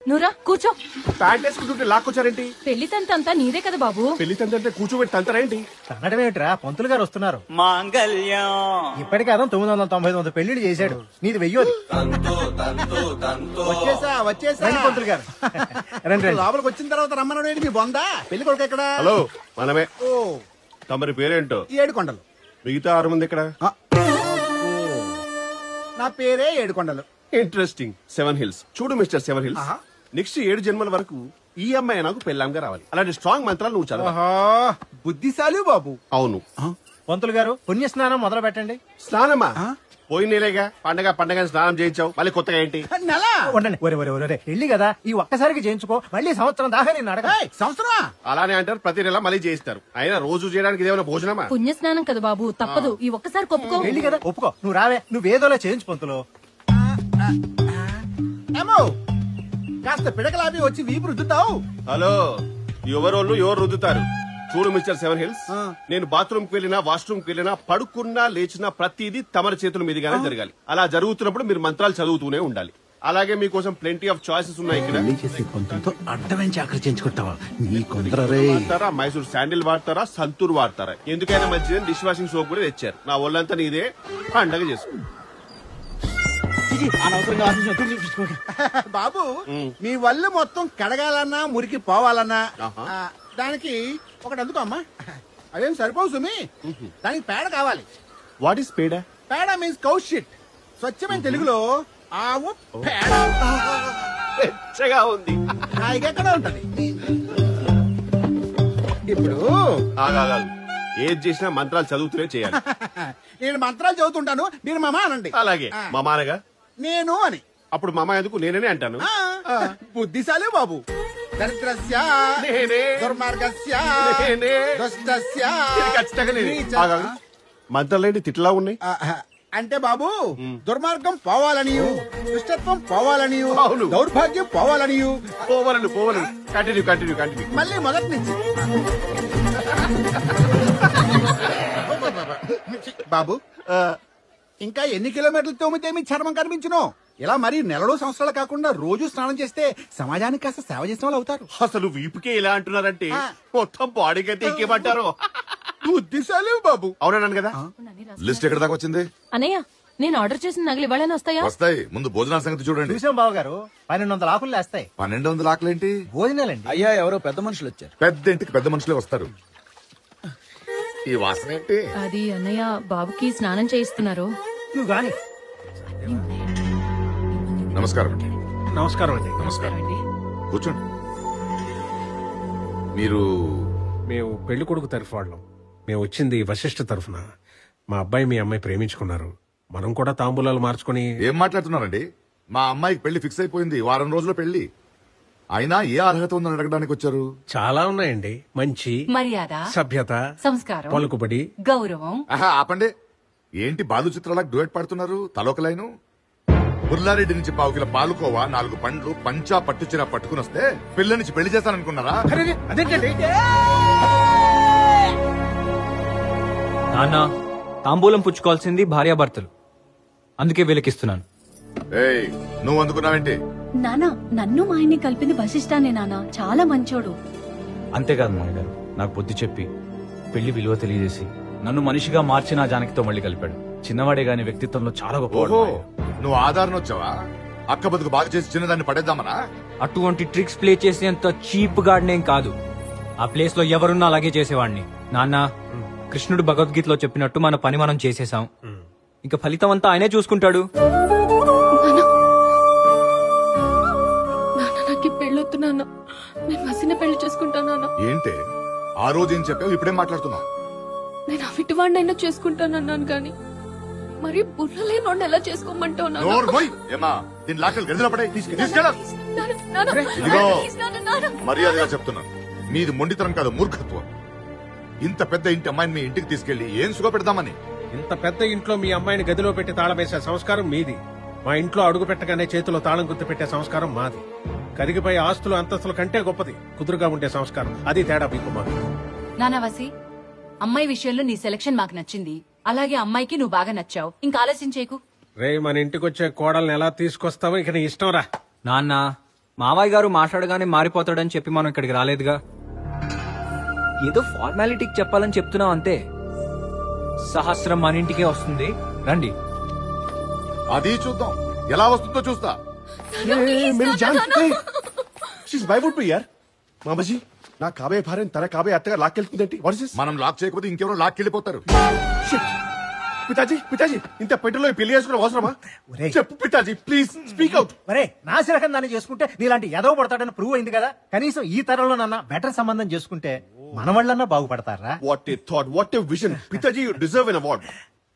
నువ్వురా కూర్చో ప్యాంట్ వేసుకుంటుంటే లాక్కొచ్చారేంటి పెళ్లి తంతంతా నీదే కదా బాబు పెళ్లి తంతంటే కూర్చోబెట్టి తంతారేంటి కన్నడం ఏమిట్రా పంతులు గారు వస్తున్నారు మాంగళ్యం ఇప్పటికే అదం తొమ్మిది వందల తొంభై తొమ్మిది పెళ్లిళ్ళు చేశాడు నీది వెయ్యోది వచ్చేసా వచ్చేసా రండి పంతులు గారు రండి రండి లోపలికి వచ్చిన తర్వాత రమ్మన్నాడు ఏంటి మీ బొందా పెళ్లి కొడుకు ఎక్కడ హలో మనమే ఓ తమరి పేరేంటో ఏడు కొండలు మిగతా ఆరు మంది ఇక్కడ ఆ. నా పేరే ఏడు కొండలు ఇంట్రెస్టింగ్ సెవెన్ హిల్స్ చూడు మిస్టర్ సెవెన్ హిల్స్ ఆహా. నెక్స్ట్ ఏడు జన్మల వరకు ఈ అమ్మాయి నాకు పెళ్ళాంగా రావాలి అలాంటి స్ట్రాంగ్ మంత్రాలు నువ్వు చదవ ఆహా బుద్ధిశాలి బాబు అవును పంతులు గారు పుణ్య స్నానం మొదలు పెట్టండి స్నానమా పోయి నేలేగా పండగ పండగ స్నానం చేయించావు మళ్ళీ కొత్తగా ఏంటి నెల ఉండండి ఒరే ఒరే ఒరే పెళ్లి కదా ఈ ఒక్కసారికి చేయించుకో మళ్ళీ సంవత్సరం దాకా నేను అడగ ఏయ్, సంవత్సరమా అలానే అంటారు ప్రతి నెల మళ్ళీ చేయిస్తారు అయినా రోజు చేయడానికి ఇదేమైనా భోజనమా పుణ్యస్నానం కదా బాబు తప్పదు ఈ ఒక్కసారి కొప్పుకో పెళ్లి కదా ఒప్పుకో నువ్వు రావే నువ్వు ఏదోలా చేయించు పంతులు ఏమో కాస్త పిడకలాపి వచ్చి వీపు రుద్దుతావు హలో ఎవరోళ్ళు ఎవరు రుద్దుతారు చూడు మిస్టర్ సెవెన్ హిల్స్ ఆ. నేను బాత్రూమ్ కి వెళ్ళినా వాష్రూమ్ కి వెళ్ళినా పడుకున్నా లేచినా ప్రతిదీ తమరి చేతుల మీదుగానే జరగాలి అలా జరుగుతున్నప్పుడు మీరు మంత్రాలు చదువుతూనే ఉండాలి అలాగే మీకోసం ప్లెంటీ ఆఫ్ చాయిసెస్ ఉన్నాయి ఇక్కడ పెళ్లి చేసే కొంతంతో అడ్డమైన చాకరీ చేయించుకుంటావా నీ కొందర రే వాడతారా మైసూర్ శాండిల్ వాడతారా సంతూర్ వాడతారా ఎందుకైనా మంచిదని డిష్ వాషింగ్ సోప్ కూడా తెచ్చారు నా ఒళ్ళంతా నీదే పండగ చేసుకో బాబు మీ వల్లు మొత్తం కడగాలన్నా మురికి పోవాలన్నా ఆహా. ఆ, దానికి ఒకటి అందుకో అమ్మా అదేం సరిపోవు సుమి దానికి పేడ కావాలి వాట్ ఈస్ పేడా పేడ మీన్స్ కౌ షిట్ స్వచ్ఛమైన తెలుగులో ఆవు పేడ పెచ్చగా ఉంది ఎక్కడ ఉంటది ఇప్పుడు ఆగాగాగు. ఏది చేసినా మంత్రాలు చదువుతూనే చేయాలి నేను మంత్రాలు చదువుతుంటాను మీరు మమ అనండి అలాగే ఆ, మా మానగా నేను అని అప్పుడు మా అమ్మాయి ఎందుకు నేనే అంటాను ఆ, బుద్ధిశాలి బాబు దరిద్రస్య నేనే. దుర్మార్గస్య నేనే. దుష్టస్య ఇది ఖచ్చితంగా నేనే. నీచ- ఆగాగు. మంత్రాలు ఏంటి తిట్లా ఉన్నాయి ఆ, ఆ, అంటే బాబు దుర్మార్గం పోవాలని దుష్టత్వం పోవాలని అవును. దౌర్భాగ్యం పోవాలని పోవాలండి పోవాలండి కంటిన్యూ కంటిన్యూ కంటిన్యూ మళ్ళీ మొదటి నుంచి బాబు ఇంకా ఎన్ని కిలోమీటర్లు తోమితే మీ చర్మం కనిపించును ఇలా మరి నెలలు సంవత్సరాలు కాకుండా రోజు స్నానం చేస్తే సమాజానికి కాస్త సేవ చేసిన వాళ్ళు అవుతారు అసలు వీపుకే ఇలా అంటున్నారంటే ఆ. మొత్తం బాడీకి అయితే ఇంకేమంటారు బుద్ధిశాలి బాబు అవునన్నాను కదా లిస్ట్ ఎక్కడ దాకా వచ్చింది అనయ్య నేను ఆర్డర్ చేసిన నగలు ఇవ్వాలని వస్తాయా వస్తాయి ముందు భోజనాల సంగతి చూడండి చూసాం బావ గారు పన్నెండు వందల ఆకులు లేస్తాయి పన్నెండు వందల ఆకలేంటి భోజనాలండి అయ్యా ఎవరో పెద్ద మనుషులు వచ్చారు పెద్ద ఇంటికి పెద్ద మనుషులే వస్తారు ఈ వాసన ఏంటి అది అన్నయ్య బాబుకి స్నానం చేయిస్తున్నారు నువ్వు గాని నమస్కారం అండి నమస్కారం అండి నమస్కారం కూర్చోండి మీరు మేము పెళ్లి కొడుకు తరఫు వాళ్ళం మేము వచ్చింది వశిష్ఠ తరఫున మా అబ్బాయి మీ అమ్మాయి ప్రేమించుకున్నారు మనం కూడా తాంబూలాలు మార్చుకొని ఏం మాట్లాడుతున్నారండి మా అమ్మాయికి పెళ్లి ఫిక్స్ అయిపోయింది వారం రోజుల పెళ్లి అయినా ఏ అర్హత ఉందని అడగడానికి వచ్చారు చాలా ఉన్నాయండి మంచి మర్యాద సభ్యత సంస్కారం పలుకుబడి గౌరవం ఆహా ఆపండి ఏంటి బాలు చిత్రాలకు డ్యూయట్ పాడుతున్నారు తలోక లైను బుర్లారెడ్డి నుంచి పావు కిలో పాలుకోవా నాలుగు పండ్లు పంచా పట్టు చీర పట్టుకుని వస్తే పిల్ల నుంచి పెళ్లి చేస్తాననుకున్నారా అరే, అరే, అదేంటండి నాన్న తాంబూలం పుచ్చుకోవాల్సింది భార్యాభర్తలు అందుకే వీళ్ళకిస్తున్నాను ఏయ్ నువ్వు అందుకున్నావేంటి నానా నన్ను మా ఆయన్ని కలిపింది వశిష్టానే నానా చాలా మంచోడు అంతేకాదు మామయ్య గారు నాకు బుద్ధి చెప్పి పెళ్లి విలువ తెలియజేసి నన్ను మనిషిగా మార్చి నా జానకితో మళ్ళీ కలిపాడు చిన్నవాడే గాని వ్యక్తిత్వంలో చాలా గొప్పవాడు ఓహో మావయ్య. నువ్వు ఆధారణ వచ్చావా అక్క బతుకు బాగా చేసి చిన్నదాన్ని పడేద్దామనా అటువంటి ట్రిక్స్ ప్లే చేసేంత చీప్ గార్డెనేం కాదు ఆ ప్లేస్ లో ఎవరున్నా అలాగే చేసేవాడిని నాన్న కృష్ణుడు భగవద్గీతలో చెప్పినట్టు మన పని మనం చేసేసాం ఇంకా ఫలితం అంతా ఆయనే చూసుకుంటాడు నాన్న నాకు పెళ్ళొద్దు నాన్న నేను వసిన పెళ్లి చేసుకుంటాను నాన్న ఏంటే ఆ రోజు ఏం చెప్పావు ఇప్పుడేం మాట్లాడుతున్నావు నేను అవిటివాడినైనా చేసుకుంటానన్నాను కానీ మరి బుర్రలేనోడిని ఎలా చేసుకోమంటావు నాన్న? నోరు పోయ్ ఏమా దీని లాకలు గదిలో పడే తీసుకెళ్ళ నాన్న, నాన్న, ఇదిగో. please నాన్న, నాన్న. మర్యాదగా చెప్తున్నాను మీది మొండితనం కాదు మూర్ఖత్వం ఇంత పెద్ద ఇంటి అమ్మాయిని మీ ఇంటికి తీసుకెళ్లి ఏం సుఖ పెడదామని ఇంత పెద్ద ఇంట్లో మీ అమ్మాయిని గదిలో పెట్టి తాళం వేసే సంస్కారం మీది మా ఇంట్లో అడుగు పెట్టగానే చేతిలో తాళం గుర్తు పెట్టే సంస్కారం మాది కరిగిపోయే ఆస్తులు అంతస్తుల కంటే గొప్పది కుదురుగా ఉండే సంస్కారం అది తేడా మీకు మాకు నానా వసి అమ్మాయి విషయంలో నీ సెలక్షన్ మాకు నచ్చింది అలాగే అమ్మాయికి నువ్వు బాగా నచ్చావు ఇంకా ఆలస్యం చేయకు రే మన ఇంటికి వచ్చే కోడల్ని ఎలా తీసుకొస్తావో ఇక నీ ఇష్టం రా నాన్న మావయ్య గారు మాట్లాడగానే మారిపోతాడని చెప్పి మనం ఇక్కడికి రాలేదుగా ఏదో ఫార్మాలిటీకి చెప్పాలని చెప్తున్నాం అంతే సహస్రం మన ఇంటికే వస్తుంది రండి అది చూద్దాం ఎలా వస్తుందో చూస్తా मेरी जान షీస్ బై వుడ్ బి యార్ మామజీ నా కాబోయే భార్యను తన కాబోయే అత్తగా లాక్కెళ్తుందేంటి వాట్ ఇస్ మనం లాక్ చేయకపోతే ఇంకెవరో లాక్కెళ్ళిపోతారు పితాజీ పితాజీ ఇంత పెట్టులో పెళ్లి చేసుకోవడం అవసరమా ఒరేయ్. చెప్పు పితాజీ ప్లీజ్ స్పీక్ అవుట్ మరే నా శిలకం దాన్ని చేసుకుంటే నీలాంటి ఎదవ పడతాడని ప్రూవ్ అయింది కదా కనీసం ఈ తరంలో నన్న బెటర్ సంబంధం చేసుకుంటే మన వాళ్ళన్నా బాగుపడతారా what a thought what a vision పితాజీ యు డిజర్వ్ ఎన్ అవార్డ్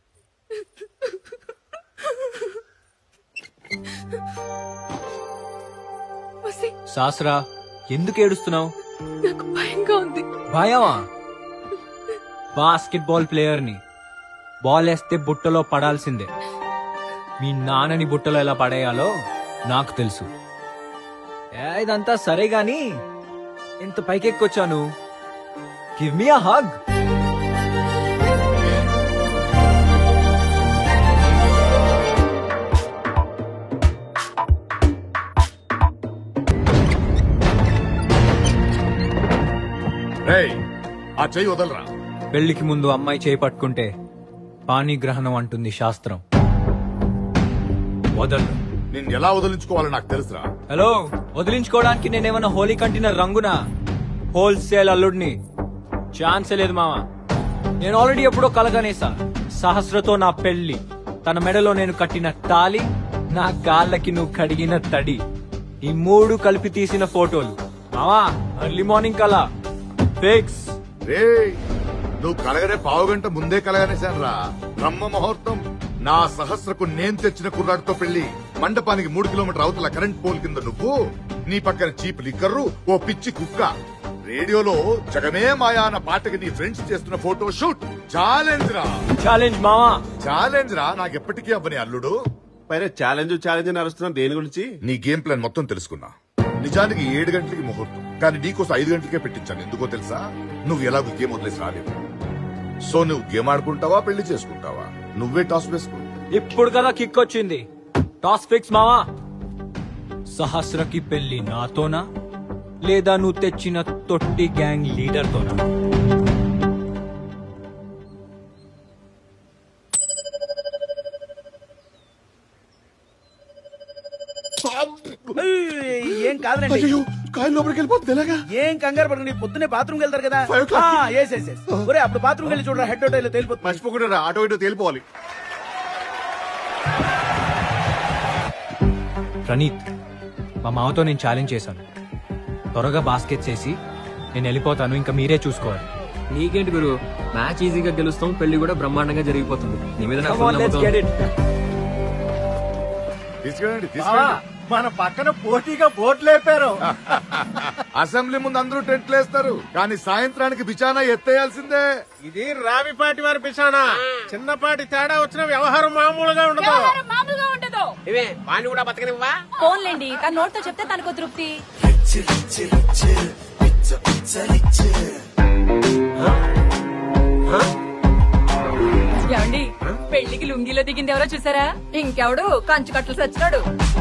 వసి శాస్త్రా ఎందుకు ఏడుస్తున్నావు నాకు భయంగా ఉంది భయమా బాస్కెట్ బాల్ ప్లేయర్ ని బాల్ వేస్తే బుట్టలో పడాల్సిందే మీ నాన్నని బుట్టలో ఎలా పడేయాలో నాకు తెలుసు ఏ, ఇదంతా సరే గాని ఇంత పైకెక్కొచ్చాను గివ్ మీ అ హగ్ రేయ్ ఆ చెయ్యి వదలరా పెళ్లికి ముందు అమ్మాయి చేయి పట్టుకుంటే పాణిగ్రహణం అంటుంది శాస్త్రం వదలు నిన్ను ఎలా వదిలించుకోవాలో నాకు తెలుసురా హలో వదిలించుకోవడానికి నేనేమన్నా హోలీ కంటిన రంగునా హోల్సేల్ అల్లుడిని ఛాన్సే లేదు మామ నేను ఆల్రెడీ ఎప్పుడో కలగనేసా సహస్రతో నా పెళ్లి తన మెడలో నేను కట్టిన తాలి నా కాళ్ళకి నువ్వు కడిగిన తడి ఈ మూడు కలిపి తీసిన ఫోటోలు మామా ఎర్లీ మార్నింగ్ కలా ఫిక్స్ రే నువ్వు కలగనే పావు గంట ముందే కలగనేశాను రా బ్రహ్మ ముహూర్తం నా సహస్రకు నేను తెచ్చిన కుర్రాడితో పెళ్లి మండపానికి మూడు కిలోమీటర్ అవతల కరెంట్ పోల్ కింద నువ్వు నీ పక్కన చీప్ లిక్కర్రు ఓ పిచ్చి కుక్క రేడియోలో జగమే మాయా అన్న పాటకి నీ ఫ్రెండ్స్ చేస్తున్న ఫోటో షూట్ ఛాలెంజ్ రా ఛాలెంజ్ మామా ఛాలెంజ్ రా నాకెప్పటికీ అవ్వని అల్లుడు పైన ఛాలెంజ్ ఛాలెంజ్ అని అరుస్తున్నాం దేని గురించి నీ గేమ్ ప్లాన్ మొత్తం తెలుసుకున్నా నిజానికి ఏడు గంటలకి ముహూర్తం కానీ నీకోసం ఐదు గంటలకే పెట్టించాను ఎందుకో తెలుసా నువ్వు ఎలాగో గేమ్ వదిలేసి రాలేవు సో నువ్వు గేమ్ ఆడుకుంటావా పెళ్లి చేసుకుంటావా నువ్వే టాస్ వేసుకో ఇప్పుడు కదా కిక్ వచ్చింది టాస్ ఫిక్స్ మావా సహస్రకి పెళ్లి నాతోనా లేదా నువ్వు తెచ్చిన తొట్టి గ్యాంగ్ లీడర్ తోనా ఏం కాదులండి అయ్యో కాయలు లోపలికి వెళ్ళిపోతుంది ఎలాగా ఏం కంగారు పడకండి పొద్దునే బాత్రూమ్ వెళ్తారు కదా Five o'clock. ఆ, yes, yes, yes. ఒరే అప్పుడు బాత్రూమ్ వెళ్ళి చూడరా హెడ్ హోటల్ తేలిపోతుంది మర్చిపోకుండా రా, ఆటో ఇటో తేలిపోవాలి ప్రణీత్ మా మామతో నేను ఛాలెంజ్ చేశాను త్వరగా బాస్కెట్ చేసి నేను వెళ్ళిపోతాను ఇంకా మీరే చూసుకోవాలి నీకేంటి గురు మ్యాచ్ ఈజీగా గెలుస్తాం పెళ్లి కూడా బ్రహ్మాండంగా జరిగిపోతుంది నీ మీద నాకు Come on, full let's నమ్మకం get ఉంది. it. తీసుకెళ్ళండి బావా, తీసుకెళ్ళండి మన పక్కన పోటీగా బోట్ లేపారు అసెంబ్లీ ముందు అందరూ టెంట్లు వేస్తారు కానీ సాయంత్రానికి బిచానా ఎత్తేయాల్సిందే ఇది రావిపాటి వారి పిసానా చిన్నపాటి తేడా వచ్చిన వ్యవహారం మామూలుగా ఉండదు మామూలుగా ఉండదు ఇవే వాణ్ణి కూడా బతకనివ్వా ఫోన్లేండి తన నోట్తో చెప్తే తనకు తృప్తి ఏమండి పెళ్లికి లుంగిలో దిగింది ఎవరో చూసారా ఇంకెవడు కంచు కట్టలు సచ్చినాడు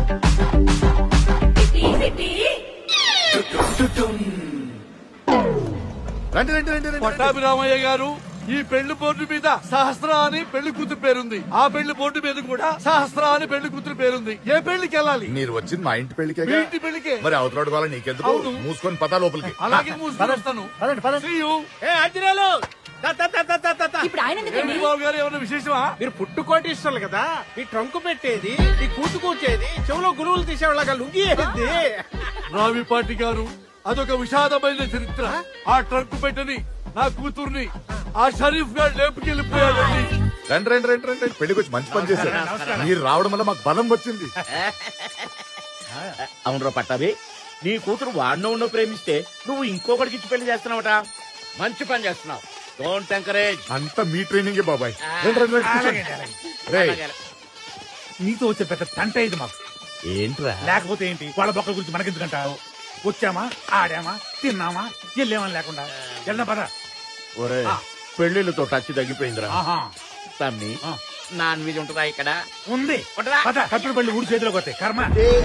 రండి రండి రండి రండి, రండి పట్టాభిరామయ్య గారు ఈ పెళ్లి బోర్డు మీద సహస్ర అని పెళ్లి కూతురు పేరుంది ఆ పెళ్లి బోర్డు మీద కూడా సహస్ర అని పెళ్లి కూతురు పేరుంది ఏ పెళ్లికి వెళ్ళాలి మీరు వచ్చింది మా ఇంటి పెళ్లికే మీ ఇంటి పెళ్లికే మరి అవతలాడు వాళ్ళ నీకెందుకు అవును. మూసుకొని పదా లోపలికి అలాగే మూసుకొని వస్తాను పదండి పదండి See you. ఏ అంజనేలు దా, దా, దా, దా, దా, దా, దా. ఇప్పుడు ఆయన ఎందుకండి ఏంటి బాబు గారు ఏమైనా విశేషమా మీరు పుట్టుకోటీశ్వర్లు కదా ఈ ట్రంకు పెట్టేది ఈ కూతు కూర్చేది చెవులో గురువులు తీసేవాళ్ళగా లుంగి వేసేది రావిపాటి గారు అదొక విషాదమైన చరిత్ర ఆ ట్రక్ పెట్టని నా కూతుర్ని ఆ షరీఫ్ గారు లేపుకెళ్ళిపోయాడండి రండి రండి రండి రండి పెళ్లికి వచ్చి మంచి పని చేశారు మీరు రావడం వల్ల మాకు బలం వచ్చింది అవునరా పట్టాభి నీ కూతురు వాడినో ఉన్నో ప్రేమిస్తే నువ్వు ఇంకొకటికి ఇచ్చి పెళ్లి చేస్తున్నావట మంచి పని చేస్తున్నావు డోంట్ ఎంకరేజ్ అంతా మీ ట్రైనింగే బాబాయ్ రండి రండి రండి కూర్చోండి. రేయ్, నీతో వచ్చే పెద్ద తంట ఇది మాకు ఏంట్రా లేకపోతే ఏంటి వాళ్ళ బొక్కల గురించి మనకెందుకంటావు వచ్చామా ఆడామా తిన్నామా వెళ్ళామని లేకుండా వెళ్ళిన పద ఒరే పెళ్లిళ్ళతో టచ్ తగ్గిపోయిందిరా ఆహా తమ్మి నాన్ వెజ్ ఉంటుందా ఇక్కడ ఉంది ఉంటుందా కట్టుడు పళ్ళు ఊడి చేతిలోకి వస్తాయి కర్మ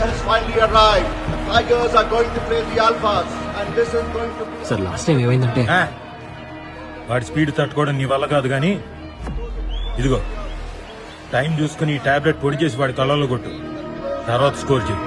సార్ లాస్ట్ టైం ఏమైందంటే వాడి స్పీడ్ తట్టుకోవడం నీ వల్ల కాదు గాని ఇదిగో టైం చూసుకుని ఈ టాబ్లెట్ పొడి చేసి వాడి కళ్ళల్లో కొట్టు తర్వాత స్కోర్ చేయి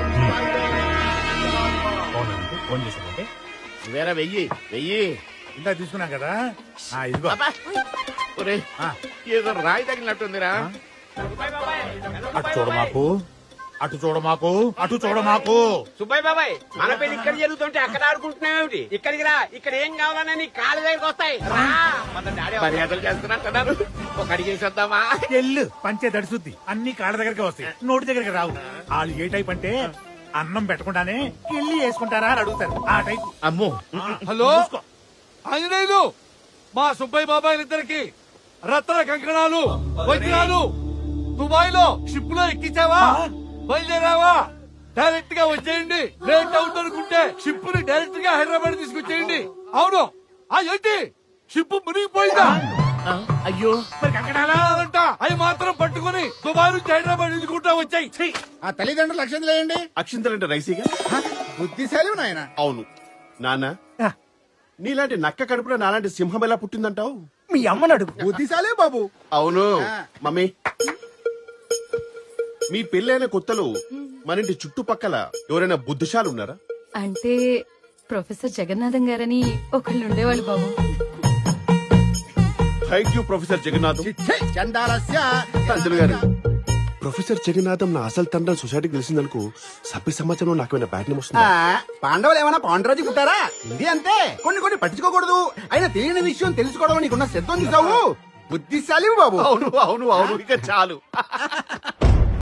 ఫోన్ చేశానంటే వేరే వెయ్యి వెయ్యి ఇందా తీసుకున్నాం కదా ఆ, ఇదిగో అబ్బా. ఒరేయ్, ఏదో రాయి తగిలినట్టుందిరా అటు చూడ మాకు అటు చూడ మాకు అటు చూడ మాకు సుబ్బయ్య బాబాయ్ మన పెళ్లి ఇక్కడ జరుగుతుంటే అక్కడ ఆడుకుంటున్నావేమిటి ఇక్కడికి రా ఇక్కడ ఏం కావాలన్నా నీ కాళ్ళ దగ్గరికి వస్తాయి రా. మర్యాదలు చేస్తున్నట్టున్నారు ఒక అడిగేసేద్దామా ఎల్లు పంచే దడిసుద్ది అన్ని కాళ్ళ దగ్గరికి వస్తాయి నోటి దగ్గరికి రావు వాళ్ళు ఏ టైప్ అంటే అన్నం పెట్టకుండానే కిళ్ళి వేసుకుంటారా అని అడుగుతారు ఆ టైప్ అమ్మో హలో ఆంజనేయులు మా సుబ్బయ్య బాబాయ్ ఇద్దరికి రత్న కంకణాలు వజ్రాలు దుబాయ్ లో షిప్ లో ఎక్కించావా బయలుదేరావా డైరెక్ట్ గా వచ్చేయండి లేట్ అవుట్ అనుకుంటే షిప్ ని డైరెక్ట్ గా హైదరాబాద్ తీసుకొచ్చేయండి అవును ఆ ఏంటి షిప్ మునిగిపోయిందా అయ్యో మరి కంకణాలంట అవి మాత్రం పట్టుకుని దుబాయ్ నుంచి హైదరాబాద్ ఎదుకుంటా వచ్చాయి ఆ తల్లిదండ్రులు లక్ష్యం లేయండి అక్షింతలంటే రైసీగా బుద్ధిశాలి నాయన అవును నాన్న నీలాంటి నక్క కడుపులో నాలాంటి సింహం ఎలా పుట్టిందంటావు మీ అమ్మని అడుగు బుద్ధిశాలి బాబు అవును మమ్మీ మీ పెళ్ళైన కొత్తలో మన ఇంటి చుట్టుపక్కల ఎవరైనా బుద్ధిశాలు ఉన్నారా అంటే ప్రొఫెసర్ జగన్నాథం గారని ఒకళ్ళు ఉండేవాళ్ళు బాబు థ్యాంక్ యూ ప్రొఫెసర్ జగన్నాథం చండాలస్య పంతులు గారు ప్రొఫెసర్ జగన్నాథం నా అసలు తండ్రి సొసైటీకి తెలిసిందనుకో సభ్య సమాచారం నాకు ఏమైనా బ్యాడ్ నేమ్ ఆ, వస్తుందా పాండవులు ఏమైనా పాండరాజు పుట్టారా ఇది అంతే కొన్ని కొన్ని పట్టించుకోకూడదు అయినా తెలియని విషయం తెలుసుకోవడం నీకున్న సిద్ధం చూసావు బుద్ధిశాలి బాబు అవును అవును అవును ఇక చాలు